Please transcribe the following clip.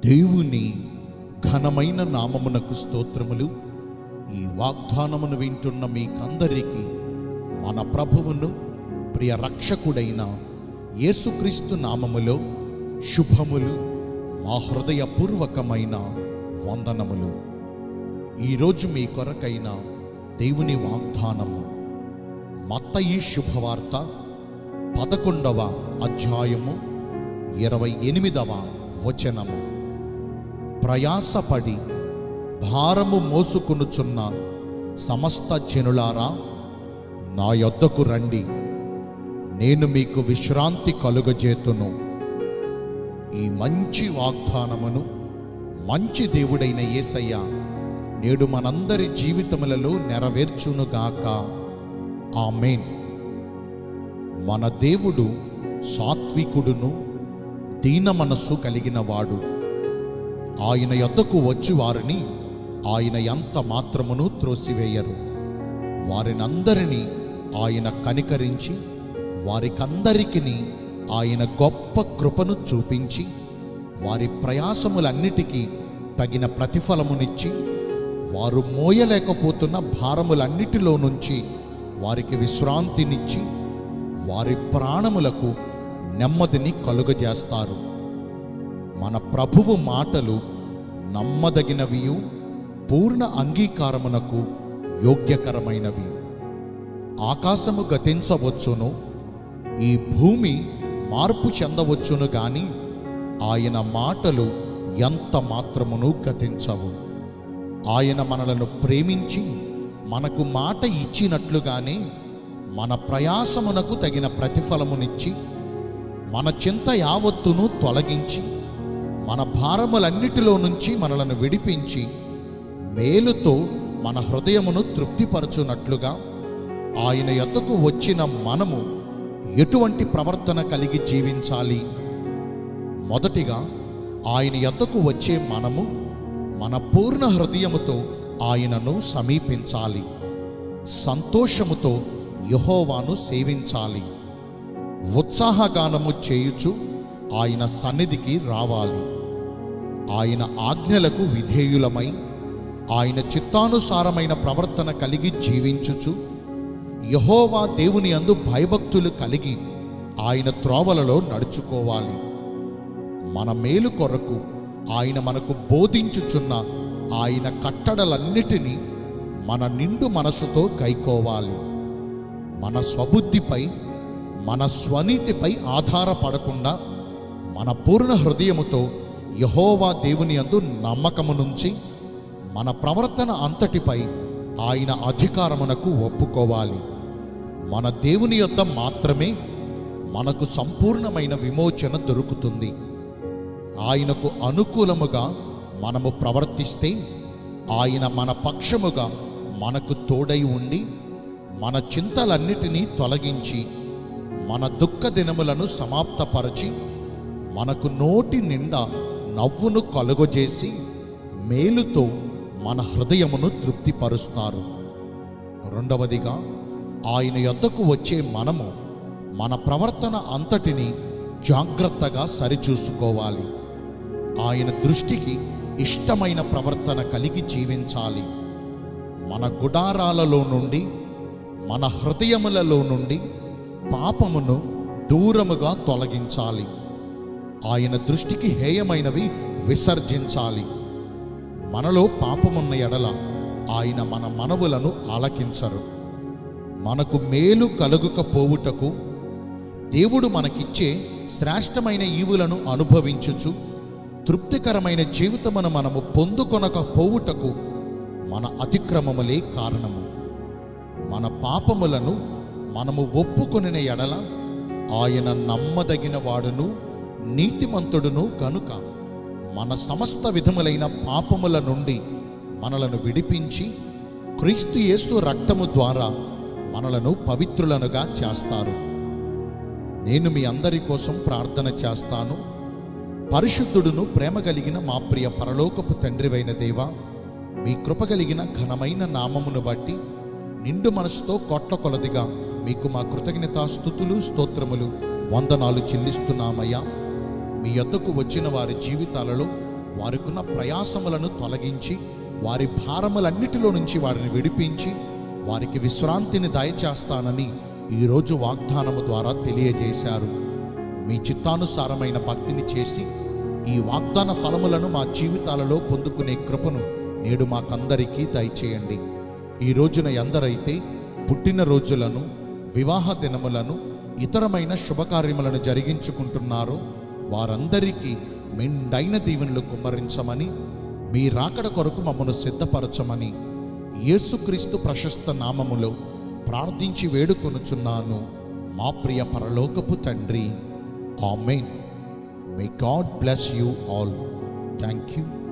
దేవుని ఘనమైన నామమునకు స్తోత్రములు ఈ వాగ్దానమును వింటున్న మీకందరికీ మన ప్రభువును ప్రియ రక్షకుడైన యేసుక్రీస్తు నామములో శుభములు మా హృదయపూర్వకమైన వందనములు ఈరోజు మీ కొరకైన దేవుని వాగ్దానము మత్తయి శుభవార్త పదకొండవ అధ్యాయము ఇరవై ఎనిమిదవ వచనము ప్రయాసపడి భారము మోసుకొనుచున్న సమస్త జనులారా నా యొద్దకు రండి నేను మీకు విశ్రాంతి కలుగజేతును ఈ మంచి వాగ్దానమును మంచి దేవుడైన యేసయ్య నేడు మనందరి జీవితములలో నెరవేర్చునుగాక ఆమెన్ మన దేవుడు సాత్వికుడును దీన మనస్సు కలిగిన వాడు ఆయన యొద్దకు వచ్చి వారిని ఆయన ఎంత మాత్రమును త్రోసివేయరు వారినందరినీ ఆయన కనికరించి వారికందరికిని ఆయన గొప్ప కృపను చూపించి వారి ప్రయాసములన్నిటికీ తగిన ప్రతిఫలమునిచ్చి వారు మోయలేకపోతున్న భారములన్నిటిలో నుంచి వారికి విశ్రాంతినిచ్చి వారి ప్రాణములకు నెమ్మదిని కలుగజేస్తారు మన ప్రభువు మాటలు నమ్మదగినవియు పూర్ణ అంగీకారమునకు యోగ్యకరమైనవి ఆకాశము గతించవచ్చును ఈ భూమి మార్పు చెందవచ్చును గాని ఆయన మాటలు ఎంత మాత్రమును గతించవు ఆయన మనలను ప్రేమించి మనకు మాట ఇచ్చినట్లుగానే మన ప్రయాసమునకు తగిన ప్రతిఫలమునిచ్చి మన చింత యావత్తును తొలగించి మన భారములన్నిటిలో నుంచి మనలను విడిపించి మేలుతో మన హృదయమును తృప్తిపరచునట్లుగా ఆయన యొద్దకు వచ్చిన మనము ఎటువంటి ప్రవర్తన కలిగి జీవించాలి మొదటిగా ఆయన యొద్దకు వచ్చే మనము మన పూర్ణ హృదయముతో ఆయనను సమీపించాలి సంతోషముతో యహోవాను సేవించాలి ఉత్సాహగానము చేయుచు ఆయన సన్నిధికి రావాలి ఆయన ఆజ్ఞలకు విధేయులమై ఆయన చిత్తానుసారమైన ప్రవర్తన కలిగి జీవించుచు యహోవా దేవుని అందు భయభక్తులు కలిగి ఆయన త్రోవలలో నడుచుకోవాలి మన మేలు కొరకు ఆయన మనకు బోధించుచున్న ఆయన కట్టడలన్నిటినీ మన నిండు మనసుతో గైకోవాలి మన స్వబుద్ధిపై మన స్వనీతిపై ఆధారపడకుండా మన పూర్ణ హృదయముతో యహోవా దేవుని అందు నమ్మకము నుంచి మన ప్రవర్తన అంతటిపై ఆయన అధికారమునకు ఒప్పుకోవాలి మన దేవుని యొద్ద మాత్రమే మనకు సంపూర్ణమైన విమోచన దొరుకుతుంది ఆయనకు అనుకూలముగా మనము ప్రవర్తిస్తే ఆయన మన పక్షముగా మనకు తోడై ఉండి మన చింతలన్నిటినీ తొలగించి మన దుఃఖ దినములను సమాప్తపరచి మనకు నోటి నిండా నవ్వును కలుగజేసి మేలుతో మన హృదయమును తృప్తిపరుస్తారు రెండవదిగా ఆయన యొద్దకు వచ్చే మనము మన ప్రవర్తన అంతటిని జాగ్రత్తగా సరిచూసుకోవాలి ఆయన దృష్టికి ఇష్టమైన ప్రవర్తన కలిగి జీవించాలి మన గుడారాలలో నుండి మన హృదయములలో నుండి పాపమును దూరముగా తొలగించాలి ఆయన దృష్టికి హేయమైనవి విసర్జించాలి మనలో పాపమున్న ఎడల ఆయన మన మనవులను ఆలకించరు మనకు మేలు కలుగుకపోవుటకు దేవుడు మనకిచ్చే శ్రేష్టమైన ఈవులను అనుభవించుచు తృప్తికరమైన జీవితమును మనము పొందుకొనకపోవుటకు మన అతిక్రమములే కారణము మన పాపములను మనము ఒప్పుకొనిన ఎడల ఆయన నమ్మదగిన వాడును నీతిమంతుడును గనుక మన సమస్త విధములైన పాపముల నుండి మనలను విడిపించి క్రీస్తు యేసు రక్తము ద్వారా మనలను పవిత్రులనుగా చేస్తారు నేను మీ అందరి కోసం ప్రార్థన చేస్తాను పరిశుద్ధుడును ప్రేమ కలిగిన మా ప్రియ పరలోకపు తండ్రివైన దేవా మీ కృప కలిగిన ఘనమైన నామమును బట్టి నిండు మనసుతో కోట్ల కొలదిగా మీకు మా కృతజ్ఞతాస్థుతులు స్తోత్రములు వందనాలు చెల్లిస్తున్నామయ్యా మీ యొద్దకు వచ్చిన వారి జీవితాలలో వారికున్న ప్రయాసములను తొలగించి వారి భారములన్నిటిలో నుంచి వారిని విడిపించి వారికి విశ్రాంతిని దయచేస్తానని ఈరోజు వాగ్దానము ద్వారా తెలియజేశారు మీ చిత్తానుసారమైన భక్తిని చేసి ఈ వాగ్దాన ఫలములను మా జీవితాలలో పొందుకునే కృపను నేడు మాకందరికీ దయచేయండి ఈ రోజున ఎందరైతే పుట్టిన రోజులను వివాహ దినములను ఇతరమైన శుభకార్యములను జరిగించుకుంటున్నారో వారందరికీ మెండైన దీవెనలు కుమ్మరించమని మీ రాకడ కొరకు మమ్మను సిద్ధపరచమని యేసుక్రీస్తు ప్రశస్త నామములో ప్రార్థించి వేడుకొనుచున్నాను మా ప్రియ పరలోకపు తండ్రి amen may God bless you all thank you